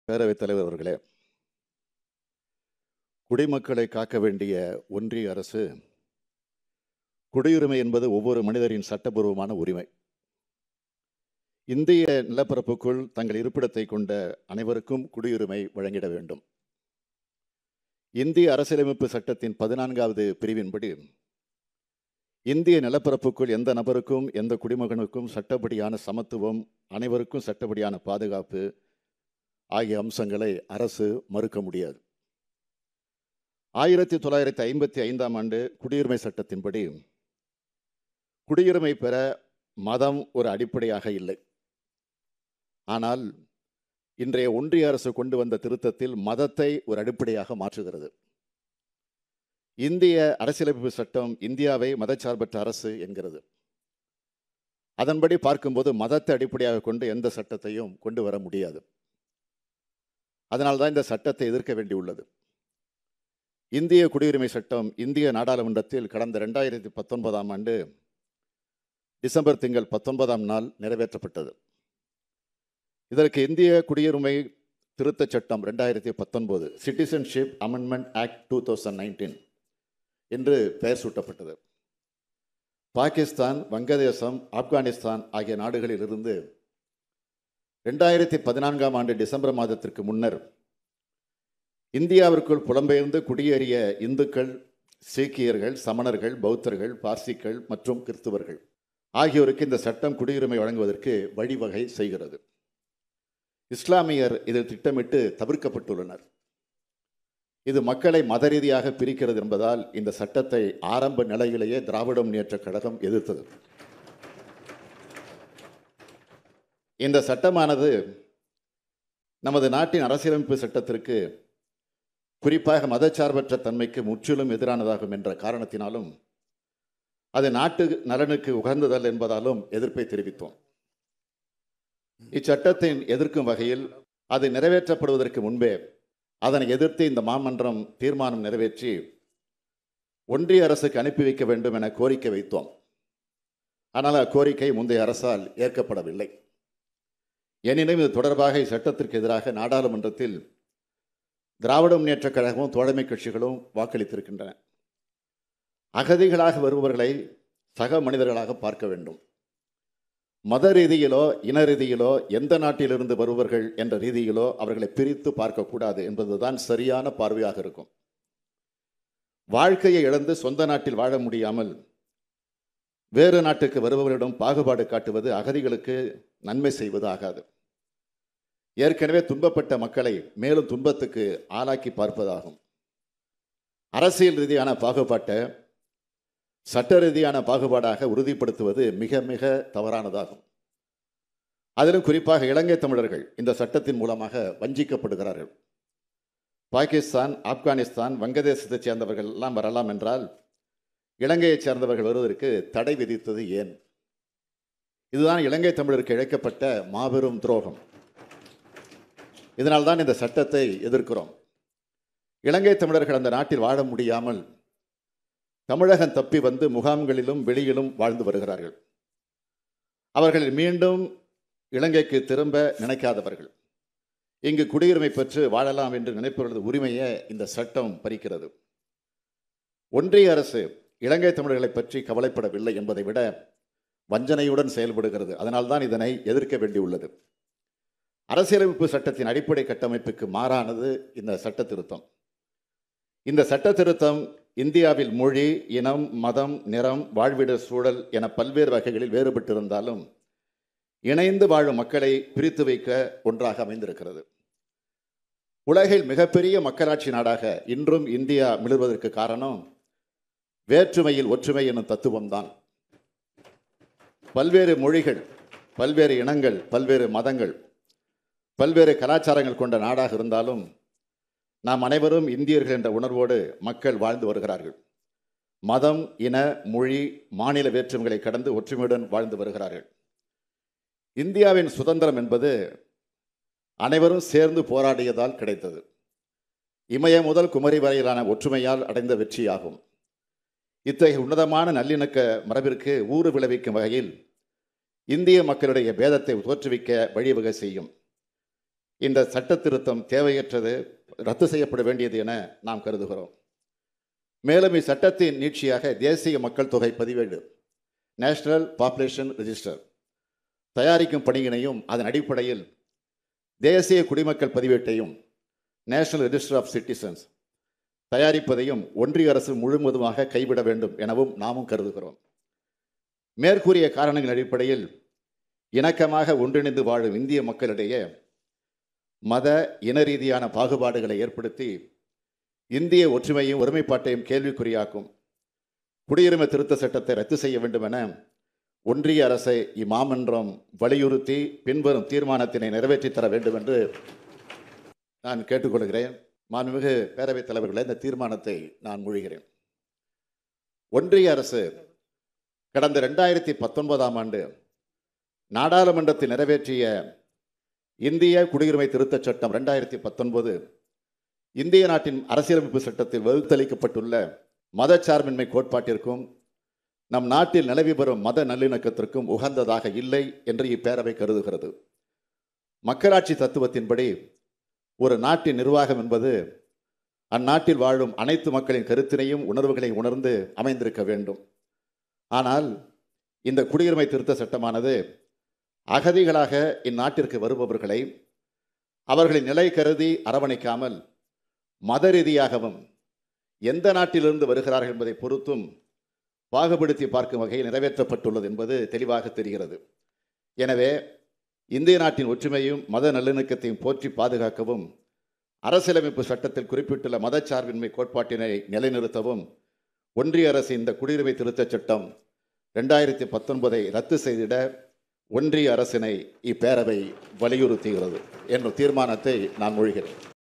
பேரவைத் தலைவர் அவர்களே குடிமக்களை காக்க வேண்டிய ஒன்றிய அரசு குடியுரிமை என்பது ஒவ்வொரு மனிதரின் சட்டபூர்வமான உரிமை இந்திய நிலப்பரப்புக்குள் தங்கள் இருப்பிடத்தை கொண்ட அனைவருக்கும் குடியுரிமை வழங்கிட வேண்டும் இந்திய அரசியலமைப்பு சட்டத்தின் பதினான்காவது பிரிவின்படி இந்திய நிலப்பரப்புக்குள் எந்த நபருக்கும் எந்த குடிமகனுக்கும் சட்டப்படியான சமத்துவம் அனைவருக்கும் சட்டப்படியான பாதுகாப்பு ஆகிய அம்சங்களை அரசு மறுக்க முடியாது ஆயிரத்தி தொள்ளாயிரத்தி ஐம்பத்தி ஐந்தாம் ஆண்டு குடியுரிமை சட்டத்தின்படி குடியுரிமை பெற மதம் ஒரு அடிப்படையாக இல்லை ஆனால் இன்றைய ஒன்றிய அரசு கொண்டு வந்த திருத்தத்தில் மதத்தை ஒரு அடிப்படையாக மாற்றுகிறது இந்திய அரசியலமைப்பு சட்டம் இந்தியாவை மதச்சார்பற்ற அரசு என்கிறது அதன்படி பார்க்கும்போது மதத்தை அடிப்படையாக கொண்டு எந்த சட்டத்தையும் கொண்டு வர முடியாது அதனால்தான் இந்த சட்டத்தை எதிர்க்க வேண்டியுள்ளது இந்திய குடியுரிமை சட்டம் இந்திய நாடாளுமன்றத்தில் கடந்த ரெண்டாயிரத்தி பத்தொன்பதாம் ஆண்டு டிசம்பர் திங்கள் பத்தொன்பதாம் நாள் நிறைவேற்றப்பட்டது இதற்கு இந்திய குடியுரிமை திருத்தச் சட்டம் ரெண்டாயிரத்தி பத்தொன்பது citizenship amendment act two thousand nineteen என்று பெயர் சூட்டப்பட்டது பாகிஸ்தான் வங்கதேசம் ஆப்கானிஸ்தான் ஆகிய நாடுகளிலிருந்து ரெண்டாயிரத்தி பதினான்காம் ஆண்டு டிசம்பர் மாதத்திற்கு முன்னர் இந்தியாவிற்குள் புலம்பெயர்ந்து குடியேறிய இந்துக்கள் சீக்கியர்கள் சமணர்கள் பௌத்தர்கள் பார்சிக்கள் மற்றும் கிறிஸ்துவர்கள் ஆகியோருக்கு இந்த சட்டம் குடியுரிமை வழங்குவதற்கு வழிவகை செய்கிறது இஸ்லாமியர் இதில் திட்டமிட்டு தவிர்க்கப்பட்டுள்ளனர் இது மக்களை மத ரீதியாக பிரிக்கிறது என்பதால் இந்த சட்டத்தை ஆரம்ப நிலையிலேயே திராவிட முன்னேற்ற கழகம் எதிர்த்தது இந்த சட்டமானது நமது நாட்டின் அரசியலமைப்பு சட்டத்திற்கு குறிப்பாக மதச்சார்பற்ற தன்மைக்கு முற்றிலும் எதிரானதாகும் என்ற காரணத்தினாலும் அது நாட்டு நலனுக்கு உகந்ததல் என்பதாலும் எதிர்ப்பை தெரிவித்தோம் இச்சட்டத்தின் எதிர்க்கும் வகையில் அது நிறைவேற்றப்படுவதற்கு முன்பே அதனை எதிர்த்து இந்த மாமன்றம் தீர்மானம் நிறைவேற்றி ஒன்றிய அரசுக்கு அனுப்பி வைக்க வேண்டும் என கோரிக்கை வைத்தோம் ஆனால் அக்கோரிக்கை முந்தைய அரசால் ஏற்கப்படவில்லை எனினும் இது தொடர்பாக இச்சட்டத்திற்கு எதிராக நாடாளுமன்றத்தில் திராவிட முன்னேற்றக் கழகமும் தோழமை கட்சிகளும் வாக்களித்திருக்கின்றன அகதிகளாக வருபவர்களை சக மனிதர்களாக பார்க்க வேண்டும் மத ரீதியிலோ இன ரீதியிலோ எந்த நாட்டிலிருந்து வருபவர்கள் என்ற ரீதியிலோ அவர்களை பிரித்து பார்க்கக்கூடாது என்பதுதான் சரியான பார்வையாக இருக்கும் வாழ்க்கையை இழந்து சொந்த நாட்டில் வாழ முடியாமல் வேறு நாட்டுக்கு வருபவர்களிடம் பாகுபாடு காட்டுவது அகதிகளுக்கு நன்மை செய்வது ஆகாது ஏற்கனவே துன்பப்பட்ட மக்களை மேலும் துன்பத்துக்கு ஆளாக்கி பார்ப்பதாகும் அரசியல் ரீதியான பாகுபாட்டை சட்ட ரீதியான பாகுபாடாக உறுதிப்படுத்துவது மிக மிக தவறானதாகும் அதிலும் குறிப்பாக இலங்கை தமிழர்கள் இந்த சட்டத்தின் மூலமாக வஞ்சிக்கப்படுகிறார்கள் பாகிஸ்தான் ஆப்கானிஸ்தான் வங்கதேசத்தைச் சேர்ந்தவர்கள் எல்லாம் வரலாம் என்றால் இலங்கையைச் சேர்ந்தவர்கள் வருவதற்கு தடை விதித்தது ஏன் இதுதான் இலங்கை தமிழருக்கு இழைக்கப்பட்ட மாபெரும் துரோகம் இதனால்தான் இந்த சட்டத்தை எதிர்க்கிறோம் இலங்கை தமிழர்கள் அந்த நாட்டில் வாழ முடியாமல் தமிழகம் தப்பி வந்து முகாம்களிலும் வெளியிலும் வாழ்ந்து வருகிறார்கள் அவர்கள் மீண்டும் இலங்கைக்கு திரும்ப நினைக்காதவர்கள் இங்கு குடியுரிமை பெற்று வாழலாம் என்று நினைப்பவர்களது உரிமையை இந்த சட்டம் பறிக்கிறது ஒன்றிய அரசு இலங்கை தமிழர்களை பற்றி கவலைப்படவில்லை என்பதை விட வஞ்சனையுடன் செயல்படுகிறது அதனால்தான் இதனை எதிர்க்க வேண்டியுள்ளது அரசியலமைப்பு சட்டத்தின் அடிப்படை கட்டமைப்புக்கு மாறானது இந்த சட்ட திருத்தம் இந்த சட்ட திருத்தம் இந்தியாவில் மொழி இனம் மதம் நிறம் வாழ்விட சூழல் என பல்வேறு வகைகளில் வேறுபட்டிருந்தாலும் இணைந்து வாழும் மக்களை பிரித்து வைக்க ஒன்றாக அமைந்திருக்கிறது உலகில் மிகப்பெரிய மக்களாட்சி நாடாக இன்றும் இந்தியா மிளர்வதற்கு காரணம் வேற்றுமையில் ஒற்றுமை என்னும் தத்துவம்தான் பல்வேறு மொழிகள் பல்வேறு இனங்கள் பல்வேறு மதங்கள் பல்வேறு கலாச்சாரங்கள் கொண்ட நாடாக இருந்தாலும் நாம் அனைவரும் இந்தியர்கள் என்ற உணர்வோடு மக்கள் வாழ்ந்து வருகிறார்கள் மதம் இன மொழி மாநில வேற்றுமைகளை கடந்து ஒற்றுமையுடன் வாழ்ந்து வருகிறார்கள் இந்தியாவின் சுதந்திரம் என்பது அனைவரும் சேர்ந்து போராடியதால் கிடைத்தது இமய முதல் குமரி வரையிலான ஒற்றுமையால் அடைந்த வெற்றியாகும் இத்தகைய உன்னதமான நல்லிணக்க மரபிற்கு ஊறு விளைவிக்கும் வகையில் இந்திய மக்களுடைய பேதத்தை தோற்றுவிக்க வழிவகை செய்யும் இந்த சட்ட திருத்தம் தேவையற்றது ரத்து செய்யப்பட வேண்டியது என நாம் கருதுகிறோம் மேலும் இச்சட்டத்தின் நீட்சியாக தேசிய மக்கள் தொகை பதிவேடு நேஷனல் பாப்புலேஷன் ரெஜிஸ்டர் தயாரிக்கும் பணியினையும் அதன் அடிப்படையில் தேசிய குடிமக்கள் பதிவேட்டையும் நேஷனல் ரெஜிஸ்டர் ஆஃப் சிட்டிசன்ஸ் தயாரிப்பதையும் ஒன்றிய அரசு முழுவதுமாக கைவிட வேண்டும் எனவும் நாமும் கருதுகிறோம் மேற்கூறிய காரணங்களின் அடிப்படையில் இணக்கமாக ஒன்றிணைந்து வாழும் இந்திய மக்களிடையே மத இன ரீதியான பாகுபாடுகளை ஏற்படுத்தி இந்திய ஒற்றுமையும் ஒருமைப்பாட்டையும் கேள்விக்குறியாக்கும் குடியுரிமை திருத்த சட்டத்தை ரத்து செய்ய வேண்டும் என ஒன்றிய அரசை இம்மாமன்றம் வலியுறுத்தி பின்வரும் தீர்மானத்தினை நிறைவேற்றித் தர வேண்டும் என்று நான் கேட்டுக்கொள்கிறேன் மாண்புமிகு பேரவைத் தலைவர்களே இந்த தீர்மானத்தை நான் மொழிகிறேன் ஒன்றிய அரசு கடந்த ரெண்டாயிரத்தி பத்தொன்பதாம் ஆண்டு நாடாளுமன்றத்தில் நிறைவேற்றிய இந்திய குடியுரிமை திருத்தச் சட்டம் ரெண்டாயிரத்தி பத்தொன்பது இந்திய நாட்டின் அரசியலமைப்பு சட்டத்தில் வகுத்தளிக்கப்பட்டுள்ள மதச்சார்பின்மை கோட்பாட்டிற்கும் நம் நாட்டில் நிலவி வரும் மத நல்லிணக்கத்திற்கும் உகந்ததாக இல்லை என்று இப்பேரவை கருதுகிறது மக்களாட்சி தத்துவத்தின்படி ஒரு நாட்டின் நிர்வாகம் என்பது அந்நாட்டில் வாழும் அனைத்து மக்களின் கருத்தினையும் உணர்வுகளையும் உணர்ந்து அமைந்திருக்க வேண்டும் ஆனால் இந்த குடியுரிமை திருத்த சட்டமானது அகதிகளாக இந்நாட்டிற்கு வருபவர்களை அவர்களின் நிலை கருதி அரவணைக்காமல் மத ரீதியாகவும் எந்த நாட்டிலிருந்து வருகிறார்கள் என்பதை பொறுத்தும் பாகுபடுத்தி பார்க்கும் வகையில் நிறைவேற்றப்பட்டுள்ளது என்பது தெளிவாக தெரிகிறது எனவே இந்திய நாட்டின் ஒற்றுமையும் மத நல்லிணக்கத்தையும் போற்றி பாதுகாக்கவும் அரசியலமைப்பு சட்டத்தில் குறிப்பிட்டுள்ள மதச்சார்பின்மை கோட்பாட்டினை நிலைநிறுத்தவும் ஒன்றிய அரசு இந்த குடியுரிமை திருத்தச் சட்டம் ரெண்டாயிரத்தி பத்தொன்பதை ரத்து செய்திட ஒன்றிய அரசினை இப்பேரவை வலியுறுத்துகிறது என்ற தீர்மானத்தை நான் மொழிகிறேன்